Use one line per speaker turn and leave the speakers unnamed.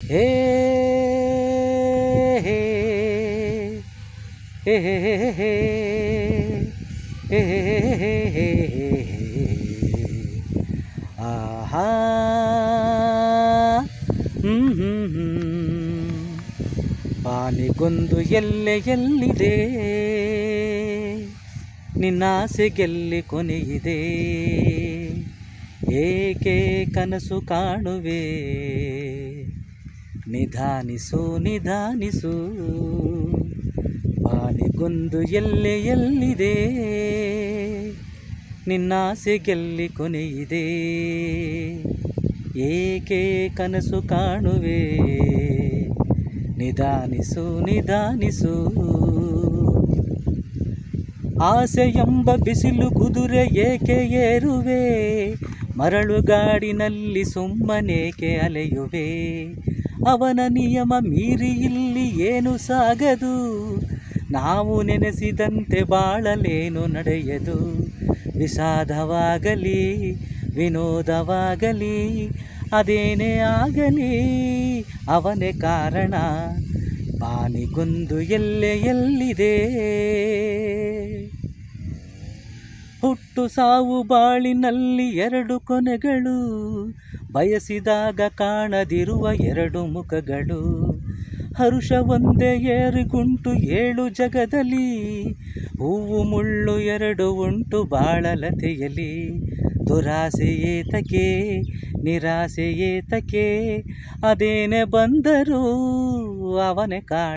ಹೇ ಹೇ ಹೇ ಹೇ ಹೇ ಹೇ ಹೇ ಹೇ ಹೇ ಹೇ ಆಹಾ ಹ್ಮ್ ಹ್ಮ್ ಹ್ಮ್ ಬಾನಿಗೊಂದು ಎಲ್ಲೆ ಎಲ್ಲಿದೆ ನಿನ್ನಾಸೆಗೆಲ್ಲಿ ಕೊನೆಯಿದೆ ಏಕೆ ಕನಸು ಕಾಣುವೆ ನಿಧಾನಿಸು ನಿಧಾನಿಸು ಬಾನಿಗೊಂದು ಎಲ್ಲೆ ಎಲ್ಲಿದೆ ನಿನ್ನಾಸೆಗೆಲ್ಲಿ ಕೊನೆಯಿದೆ ಏಕೆ ಕನಸು ಕಾಣುವೆ ನಿಧಾನಿಸು ನಿಧಾನಿಸು ಆಸೆ ಎಂಬ ಬಿಸಿಲು ಕುದುರೆ ಏಕೆ ಏರುವೆ ಮರಳುಗಾಡಿನಲ್ಲಿ ಸುಮ್ಮನೇಕೆ ಅಲೆಯುವೆ ಅವನ ನಿಯಮ ಮೀರಿ ಇಲ್ಲಿ ಏನು ಸಾಗದು ನಾವು ನೆನೆಸಿದಂತೆ ಬಾಳಲೇನು ನಡೆಯದು ವಿಷಾದವಾಗಲಿ ವಿನೋದವಾಗಲಿ ಅದೇನೇ ಆಗಲಿ ಅವನೇ ಕಾರಣ ಬಾನಿಗೊಂದು ಎಲ್ಲೆ ಎಲ್ಲಿದೆ ಹುಟ್ಟು ಸಾವು ಬಾಳಿನಲ್ಲಿ ಎರಡು ಕೊನೆಗಳು ಬಯಸಿದಾಗ ಕಾಣದಿರುವ ಎರಡು ಮುಖಗಳು ಹರುಷ ಒಂದೇ ಏರಿಗುಂಟು ಏಳು ಜಗದಲ್ಲಿ ಹೂವು ಮುಳ್ಳು ಎರಡು ಉಂಟು ಬಾಳಲತೆಯಲಿ ದುರಾಸೆ ಏತಕೆ ನಿರಾಸೆ ಏತಕೆ ಅದೇನೆ ಬಂದರೂ ಅವನೇ ಕಾಣ